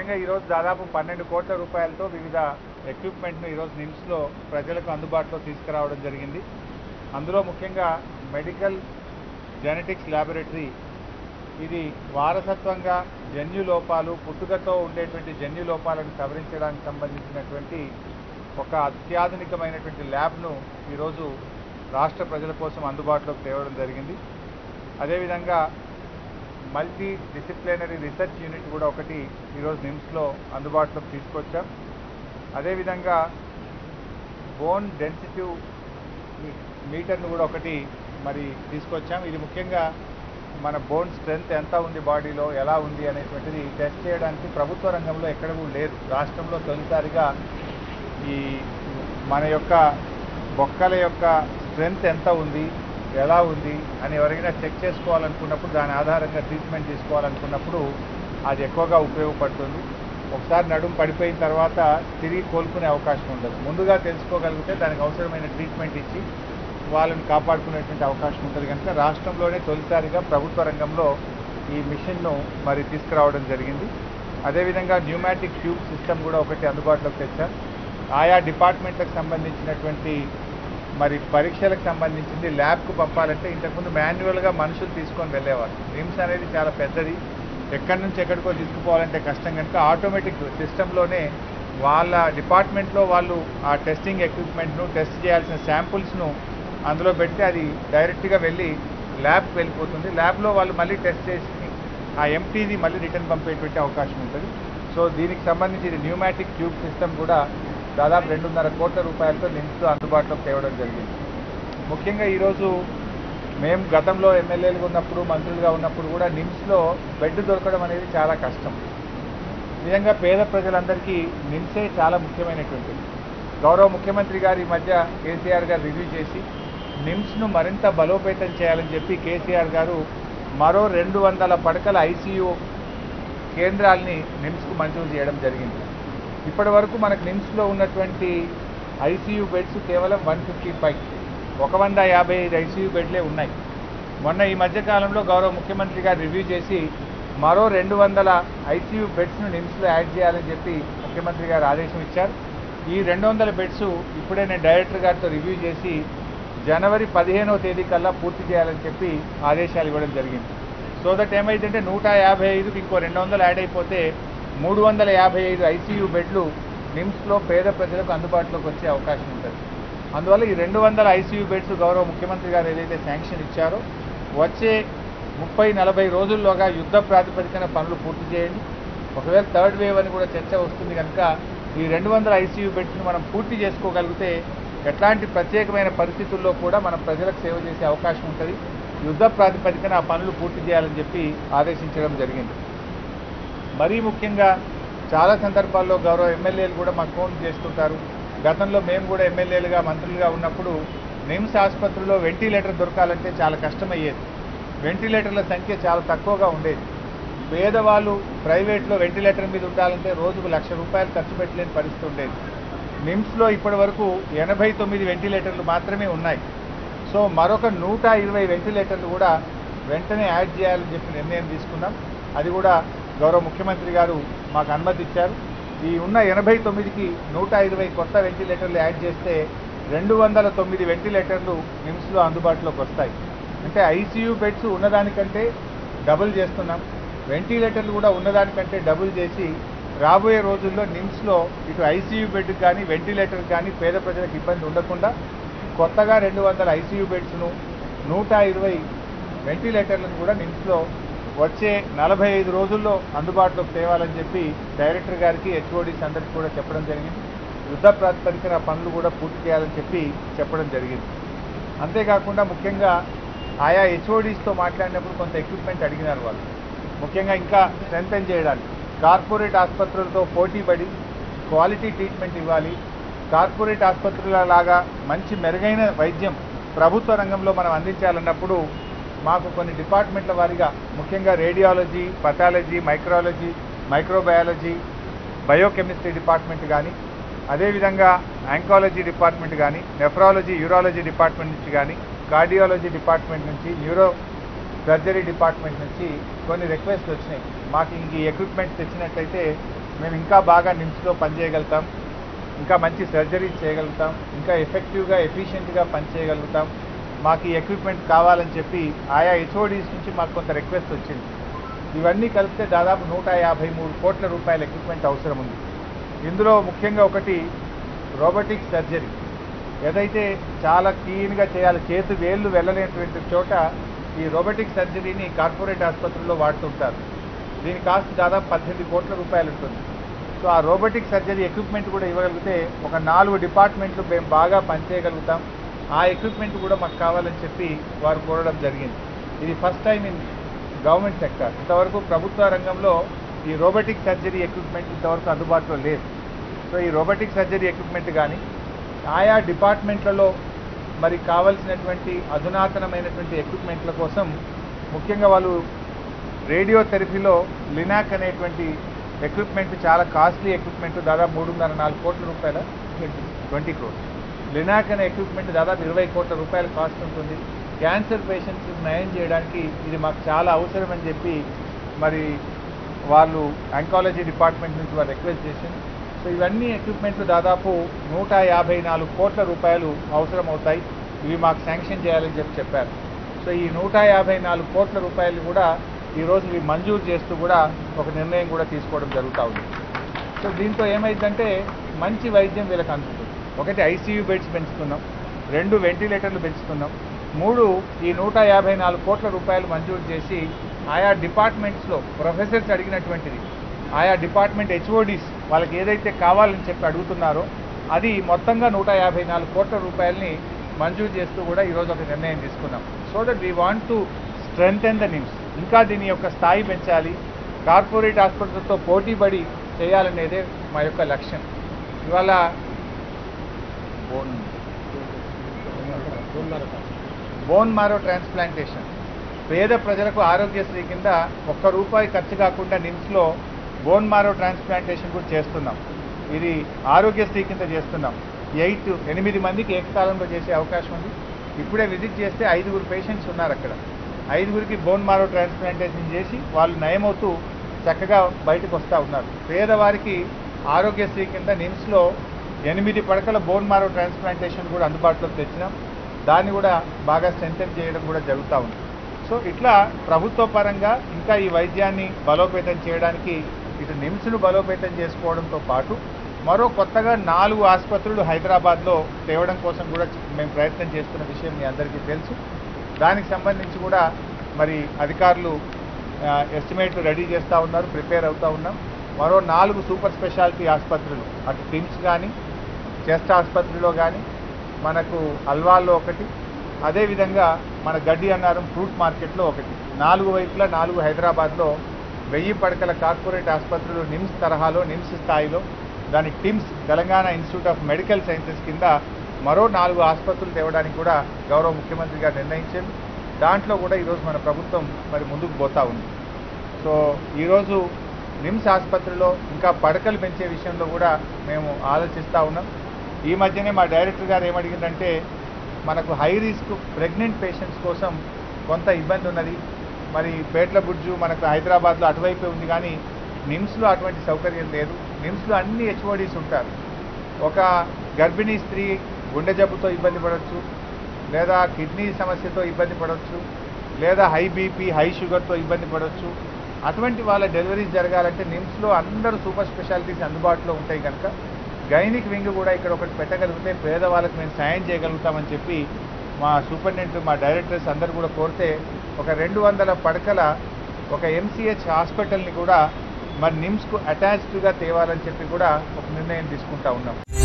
ముఖ్యంగా ఈరోజు దాదాపు పన్నెండు కోట్ల రూపాయలతో వివిధ ఎక్విప్మెంట్ను ఈరోజు నిమ్స్లో ప్రజలకు అందుబాటులో తీసుకురావడం జరిగింది అందులో ముఖ్యంగా మెడికల్ జెనెటిక్స్ ల్యాబొరేటరీ ఇది వారసత్వంగా జన్యు లోపాలు పుట్టుకతో ఉండేటువంటి జన్యు లోపాలను సవరించడానికి సంబంధించినటువంటి ఒక అత్యాధునికమైనటువంటి ల్యాబ్ను ఈరోజు రాష్ట్ర ప్రజల కోసం అందుబాటులోకి తేవడం జరిగింది అదేవిధంగా మల్టీ డిసిప్లినరీ రీసెర్చ్ యూనిట్ కూడా ఒకటి ఈరోజు నిమ్స్లో అందుబాటులోకి తీసుకొచ్చాం అదేవిధంగా బోన్ డెన్సిటివ్ మీటర్ను కూడా ఒకటి మరి తీసుకొచ్చాం ఇది ముఖ్యంగా మన బోన్ స్ట్రెంగ్త్ ఎంత ఉంది బాడీలో ఎలా ఉంది అనేటువంటిది టెస్ట్ చేయడానికి ప్రభుత్వ రంగంలో ఎక్కడ కూడా లేదు రాష్ట్రంలో తొలిసారిగా ఈ మన యొక్క బొక్కల యొక్క స్ట్రెంగ్త్ ఎంత ఉంది ఎలా ఉంది అని ఎవరైనా చెక్ చేసుకోవాలనుకున్నప్పుడు దాని ఆధారంగా ట్రీట్మెంట్ తీసుకోవాలనుకున్నప్పుడు అది ఎక్కువగా ఉపయోగపడుతుంది ఒకసారి నడుము పడిపోయిన తర్వాత తిరిగి కోలుకునే అవకాశం ఉండదు ముందుగా తెలుసుకోగలిగితే దానికి అవసరమైన ట్రీట్మెంట్ ఇచ్చి వాళ్ళని కాపాడుకునేటువంటి అవకాశం ఉంటుంది కనుక రాష్ట్రంలోనే తొలిసారిగా ప్రభుత్వ రంగంలో ఈ మిషన్ను మరి తీసుకురావడం జరిగింది అదేవిధంగా న్యూమాటిక్ ట్యూబ్ సిస్టమ్ కూడా ఒకటి అందుబాటులోకి తెచ్చాం ఆయా డిపార్ట్మెంట్లకు సంబంధించినటువంటి మరి పరీక్షలకు సంబంధించింది ల్యాబ్కు పంపాలంటే ఇంతకుముందు మాన్యువల్గా మనుషులు తీసుకొని వెళ్ళేవారు నిమ్స్ అనేది చాలా పెద్దది ఎక్కడి నుంచి ఎక్కడికో తీసుకుపోవాలంటే కష్టం కనుక ఆటోమేటిక్ సిస్టంలోనే వాళ్ళ డిపార్ట్మెంట్లో వాళ్ళు ఆ టెస్టింగ్ ఎక్విప్మెంట్ను టెస్ట్ చేయాల్సిన శాంపుల్స్ను అందులో పెడితే అది డైరెక్ట్గా వెళ్ళి ల్యాబ్కి వెళ్ళిపోతుంది ల్యాబ్లో వాళ్ళు మళ్ళీ టెస్ట్ చేసి ఆ ఎంటీది మళ్ళీ రిటర్న్ పంపేటువంటి అవకాశం ఉంటుంది సో దీనికి సంబంధించి ఇది న్యూమాటిక్ ట్యూబ్ సిస్టమ్ కూడా దాదాపు రెండున్నర కోట్ల రూపాయలతో నిమ్స్లో అందుబాటులోకి తేవడం జరిగింది ముఖ్యంగా ఈరోజు మేము గతంలో ఎమ్మెల్యేలుగా ఉన్నప్పుడు మంత్రులుగా ఉన్నప్పుడు కూడా నిమ్స్లో బెడ్ దొరకడం అనేది చాలా కష్టం నిజంగా పేద ప్రజలందరికీ నిమ్సే చాలా ముఖ్యమైనటువంటిది గౌరవ ముఖ్యమంత్రి గారు ఈ మధ్య కేసీఆర్ గారు రివ్యూ చేసి నిమ్స్ను మరింత బలోపేతం చేయాలని చెప్పి కేసీఆర్ గారు మరో రెండు వందల పడకల ఐసీయూ కేంద్రాల్ని నిమ్స్కు మంజూరు చేయడం జరిగింది ఇప్పటి వరకు మనకు నిమ్స్లో ఉన్నటువంటి ఐసీయూ బెడ్స్ కేవలం వన్ ఫిఫ్టీ ఫైవ్ ఒక వంద యాభై ఐదు ఐసీయూ బెడ్లే ఉన్నాయి మొన్న ఈ మధ్యకాలంలో గౌరవ ముఖ్యమంత్రి గారు రివ్యూ చేసి మరో రెండు వందల ఐసీయూ బెడ్స్ను నిమ్స్లో యాడ్ చేయాలని చెప్పి ముఖ్యమంత్రి గారు ఆదేశం ఇచ్చారు ఈ రెండు వందల బెడ్స్ ఇప్పుడే నేను డైరెక్టర్ గారితో రివ్యూ చేసి జనవరి పదిహేనవ తేదీ కల్లా పూర్తి చేయాలని చెప్పి ఆదేశాలు ఇవ్వడం జరిగింది సో దట్ ఏమైందంటే నూట యాభై ఐదుకి ఇంకో రెండు వందలు యాడ్ అయిపోతే మూడు వందల యాభై ఐదు ఐసీయూ బెడ్లు నిమ్స్లో పేద ప్రజలకు అందుబాటులోకి వచ్చే అవకాశం ఉంటుంది అందువల్ల ఈ రెండు వందల ఐసీయూ బెడ్స్ గౌరవ ముఖ్యమంత్రి గారు ఏదైతే శాంక్షన్ ఇచ్చారో వచ్చే ముప్పై నలభై రోజుల్లోగా యుద్ధ ప్రాతిపదికన పనులు పూర్తి చేయండి ఒకవేళ థర్డ్ వేవ్ అని కూడా చర్చ వస్తుంది కనుక ఈ రెండు వందల ఐసీయూ బెడ్స్ను మనం పూర్తి చేసుకోగలిగితే ఎట్లాంటి ప్రత్యేకమైన పరిస్థితుల్లో కూడా మనం ప్రజలకు సేవ చేసే అవకాశం ఉంటుంది యుద్ధ ప్రాతిపదికన ఆ పనులు పూర్తి చేయాలని చెప్పి ఆదేశించడం జరిగింది మరీ ముఖ్యంగా చాలా సందర్భాల్లో గౌరవ ఎమ్మెల్యేలు కూడా మాకు ఫోన్ చేస్తుంటారు గతంలో మేము కూడా ఎమ్మెల్యేలుగా మంత్రులుగా ఉన్నప్పుడు నిమ్స్ ఆసుపత్రిలో వెంటిలేటర్ దొరకాలంటే చాలా కష్టమయ్యేది వెంటిలేటర్ల సంఖ్య చాలా తక్కువగా ఉండేది పేదవాళ్ళు ప్రైవేట్లో వెంటిలేటర్ మీద ఉండాలంటే రోజుకు లక్ష రూపాయలు ఖర్చు పెట్టలేని పరిస్థితి ఉండేది నిమ్స్లో ఇప్పటి వరకు ఎనభై తొమ్మిది వెంటిలేటర్లు మాత్రమే ఉన్నాయి సో మరొక నూట ఇరవై వెంటిలేటర్లు కూడా వెంటనే యాడ్ చేయాలని చెప్పి నిర్ణయం తీసుకున్నాం అది కూడా గౌరవ ముఖ్యమంత్రి గారు మాకు అనుమతి ఇచ్చారు ఈ ఉన్న ఎనభై తొమ్మిదికి నూట ఇరవై కొత్త వెంటిలేటర్లు యాడ్ చేస్తే రెండు వందల తొమ్మిది వెంటిలేటర్లు నిమ్స్లో అందుబాటులోకి వస్తాయి అంటే ఐసీయూ బెడ్స్ ఉన్నదానికంటే డబుల్ చేస్తున్నాం వెంటిలేటర్లు కూడా ఉన్నదానికంటే డబుల్ చేసి రాబోయే రోజుల్లో నిమ్స్లో ఇటు ఐసీయూ బెడ్ కానీ వెంటిలేటర్ కానీ పేద ప్రజలకు ఇబ్బంది ఉండకుండా కొత్తగా రెండు వందల ఐసీయూ బెడ్స్ను నూట ఇరవై వెంటిలేటర్లను కూడా నిమ్స్లో వచ్చే నలభై ఐదు రోజుల్లో అందుబాటులోకి తేవాలని చెప్పి డైరెక్టర్ గారికి హెచ్ఓడీస్ అందరికీ కూడా చెప్పడం జరిగింది యుద్ధ ప్రాతిపదికన పనులు కూడా పూర్తి చేయాలని చెప్పి చెప్పడం జరిగింది అంతేకాకుండా ముఖ్యంగా ఆయా హెచ్ఓడీస్తో మాట్లాడినప్పుడు కొంత ఎక్విప్మెంట్ అడిగినారు వాళ్ళు ముఖ్యంగా ఇంకా స్ట్రెంథెన్ చేయడానికి కార్పొరేట్ ఆసుపత్రులతో పోటీ పడి క్వాలిటీ ట్రీట్మెంట్ ఇవ్వాలి కార్పొరేట్ ఆసుపత్రుల లాగా మంచి మెరుగైన వైద్యం ప్రభుత్వ రంగంలో మనం అందించాలన్నప్పుడు మాకు కొన్ని డిపార్ట్మెంట్ల వారీగా ముఖ్యంగా రేడియాలజీ పథాలజీ మైక్రాలజీ మైక్రోబయాలజీ బయోకెమిస్ట్రీ డిపార్ట్మెంట్ కానీ అదేవిధంగా యాంకాలజీ డిపార్ట్మెంట్ కానీ నెఫ్రాలజీ యూరాలజీ డిపార్ట్మెంట్ నుంచి కానీ కార్డియాలజీ డిపార్ట్మెంట్ నుంచి న్యూరో సర్జరీ డిపార్ట్మెంట్ నుంచి కొన్ని రిక్వెస్ట్ వచ్చినాయి మాకు ఇంక ఈ ఎక్విప్మెంట్ తెచ్చినట్టయితే మేము ఇంకా బాగా నిమ్స్లో పనిచేయగలుగుతాం ఇంకా మంచి సర్జరీస్ చేయగలుగుతాం ఇంకా ఎఫెక్టివ్గా ఎఫిషియెంట్గా పనిచేయగలుగుతాం మాకు ఈ ఎక్విప్మెంట్ కావాలని చెప్పి ఆయా హెచ్ఓడీస్ నుంచి మాకు కొంత రిక్వెస్ట్ వచ్చింది ఇవన్నీ కలిపితే దాదాపు నూట యాభై మూడు కోట్ల రూపాయల ఎక్విప్మెంట్ అవసరం ఉంది ఇందులో ముఖ్యంగా ఒకటి రోబోటిక్ సర్జరీ ఏదైతే చాలా క్లీన్గా చేయాలి చేతి వేళ్ళు వెళ్ళలేనటువంటి చోట ఈ రోబోటిక్ సర్జరీని కార్పొరేట్ ఆసుపత్రుల్లో వాడుతుంటారు దీని కాస్ట్ దాదాపు పద్దెనిమిది కోట్ల రూపాయలు ఉంటుంది సో ఆ రోబోటిక్ సర్జరీ ఎక్విప్మెంట్ కూడా ఇవ్వగలిగితే ఒక నాలుగు డిపార్ట్మెంట్లు మేము బాగా పనిచేయగలుగుతాం ఆ ఎక్విప్మెంట్ కూడా మాకు కావాలని చెప్పి వారు కోరడం జరిగింది ఇది first time in government sector ఇంతవరకు ప్రభుత్వ రంగంలో ఈ రోబోటిక్ సర్జరీ ఎక్విప్మెంట్ ఇంతవరకు అందుబాటులో లేదు సో ఈ రోబోటిక్ సర్జరీ ఎక్విప్మెంట్ కానీ ఆయా డిపార్ట్మెంట్లలో మరి కావలసినటువంటి అధునాతనమైనటువంటి ఎక్విప్మెంట్ల కోసం ముఖ్యంగా వాళ్ళు రేడియో థెరపీలో లినాక్ అనేటువంటి ఎక్విప్మెంట్ చాలా కాస్ట్లీ ఎక్విప్మెంట్ దాదాపు మూడున్నర నాలుగు కోట్ల రూపాయల ట్వంటీ క్రోర్స్ లినాక్ అనే ఎక్విప్మెంట్ దాదాపు ఇరవై కోట్ల రూపాయల కాస్ట్ ఉంటుంది క్యాన్సర్ పేషెంట్స్ నయం చేయడానికి ఇది మాకు చాలా అవసరం అని చెప్పి మరి వాళ్ళు ఆంకాలజీ డిపార్ట్మెంట్ నుంచి వాళ్ళు రిక్వెస్ట్ చేసింది సో ఇవన్నీ ఎక్విప్మెంట్లు దాదాపు నూట యాభై నాలుగు కోట్ల రూపాయలు అవసరం అవుతాయి ఇవి మాకు శాంక్షన్ చేయాలని చెప్పి చెప్పారు సో ఈ నూట యాభై నాలుగు కోట్ల రూపాయలు కూడా ఈరోజు ఇవి మంజూరు చేస్తూ కూడా ఒక నిర్ణయం కూడా తీసుకోవడం జరుగుతూ ఉంది సో దీంతో ఏమైందంటే మంచి వైద్యం వీళ్ళకి అందుతుంది ఒకటి ఐసీయూ బెడ్స్ పెంచుతున్నాం రెండు వెంటిలేటర్లు పెంచుతున్నాం మూడు ఈ నూట యాభై నాలుగు కోట్ల రూపాయలు మంజూరు చేసి ఆయా డిపార్ట్మెంట్స్లో ప్రొఫెసర్స్ అడిగినటువంటిది ఆయా డిపార్ట్మెంట్ హెచ్ఓడీస్ వాళ్ళకి ఏదైతే కావాలని చెప్పి అడుగుతున్నారో అది మొత్తంగా నూట యాభై నాలుగు కోట్ల రూపాయలని మంజూరు చేస్తూ కూడా ఈరోజు ఒక నిర్ణయం తీసుకున్నాం so that we want to strengthen the NIMS ఇంకా దీని యొక్క స్థాయి పెంచాలి కార్పొరేట్ హాస్పిటల్తో పోటీపడి చేయాలనేదే మా యొక్క లక్ష్యం ఇవాళ బోన్ బోన్ మారో ట్రాన్స్ప్లాంటేషన్ పేద ప్రజలకు ఆరోగ్యశ్రీ కింద ఒక్క రూపాయి ఖర్చు కాకుండా నిమ్స్లో బోన్ మారో ట్రాన్స్ప్లాంటేషన్ కూడా చేస్తున్నాం ఇది ఆరోగ్యశ్రీ కింద చేస్తున్నాం ఎయిట్ ఎనిమిది మందికి ఏకకాలంలో చేసే అవకాశం ఉంది ఇప్పుడే విజిట్ చేస్తే ఐదుగురు పేషెంట్స్ ఉన్నారు అక్కడ ఐదుగురికి బోన్ మారో ట్రాన్స్ప్లాంటేషన్ చేసి వాళ్ళు నయమవుతూ చక్కగా బయటకు వస్తూ ఉన్నారు పేదవారికి ఆరోగ్యశ్రీ కింద నిమ్స్లో ఎనిమిది పడకల బోన్ మారో ట్రాన్స్ప్లాంటేషన్ కూడా అందుబాటులోకి తెచ్చినాం దాన్ని కూడా బాగా స్ట్రెంథెన్ చేయడం కూడా జరుగుతూ ఉంది సో ఇట్లా ప్రభుత్వ పరంగా ఇంకా ఈ వైద్యాన్ని బలోపేతం చేయడానికి ఇటు నిమ్స్ను బలోపేతం చేసుకోవడంతో పాటు మరో కొత్తగా నాలుగు ఆసుపత్రులు హైదరాబాద్లో తేవడం కోసం కూడా మేము ప్రయత్నం చేస్తున్న విషయం మీ అందరికీ తెలుసు దానికి సంబంధించి కూడా మరి అధికారులు ఎస్టిమేట్లు రెడీ చేస్తూ ఉన్నారు ప్రిపేర్ అవుతూ ఉన్నాం మరో నాలుగు సూపర్ స్పెషాలిటీ ఆసుపత్రులు అటు టిమ్స్ కానీ చెస్ట్ ఆసుపత్రిలో కానీ మనకు అల్వాల్లో ఒకటి అదేవిధంగా మన గడ్డి అన్నారం ఫ్రూట్ మార్కెట్లో ఒకటి నాలుగు వైపులా నాలుగు హైదరాబాద్లో వెయ్యి పడకల కార్పొరేట్ ఆసుపత్రులు నిమ్స్ తరహాలో నిమ్స్ స్థాయిలో దాని TIMS Telangana institute of medical sciences కింద మరో నాలుగు ఆసుపత్రులు తేవడానికి కూడా గౌరవ ముఖ్యమంత్రి గారు నిర్ణయించారు దాంట్లో కూడా ఈరోజు మన ప్రభుత్వం మరి ముందుకు పోతా ఉంది సో ఈరోజు నిమ్స్ ఆసుపత్రిలో ఇంకా పడకలు పెంచే విషయంలో కూడా మేము ఆలోచిస్తూ ఉన్నాం ఈ మధ్యనే మా డైరెక్టర్ గారు ఏమడిగిందంటే మనకు హై రిస్క్ ప్రెగ్నెంట్ పేషెంట్స్ కోసం కొంత ఇబ్బంది ఉన్నది మరి పేట్ల బుడ్జు మనకు హైదరాబాద్లో అటువైపే ఉంది కానీ నిమ్స్లో అటువంటి సౌకర్యం లేదు నిమ్స్లో అన్ని హెచ్ఓడీస్ ఉంటారు ఒక గర్భిణీ స్త్రీ గుండె జబ్బుతో ఇబ్బంది పడవచ్చు లేదా కిడ్నీ సమస్యతో ఇబ్బంది పడవచ్చు లేదా హై బీపీ హై షుగర్తో ఇబ్బంది పడవచ్చు అటువంటి వాళ్ళ డెలివరీస్ జరగాలంటే నిమ్స్లో అందరూ సూపర్ స్పెషాలిటీస్ అందుబాటులో ఉంటాయి కనుక గైనిక్ వింగ్ కూడా ఇక్కడ ఒకటి పెట్టగలిగితే పేదవాళ్ళకి మేము సాయం చేయగలుగుతామని చెప్పి మా సూపరింటెండెంట్ మా డైరెక్టర్స్ అందరూ కూడా కోరితే ఒక రెండు వందల పడకల ఒక ఎంసీహెచ్ హాస్పిటల్ని కూడా మరి నిమ్స్కు అటాచ్డ్గా తేవాలని చెప్పి కూడా ఒక నిర్ణయం తీసుకుంటా ఉన్నాం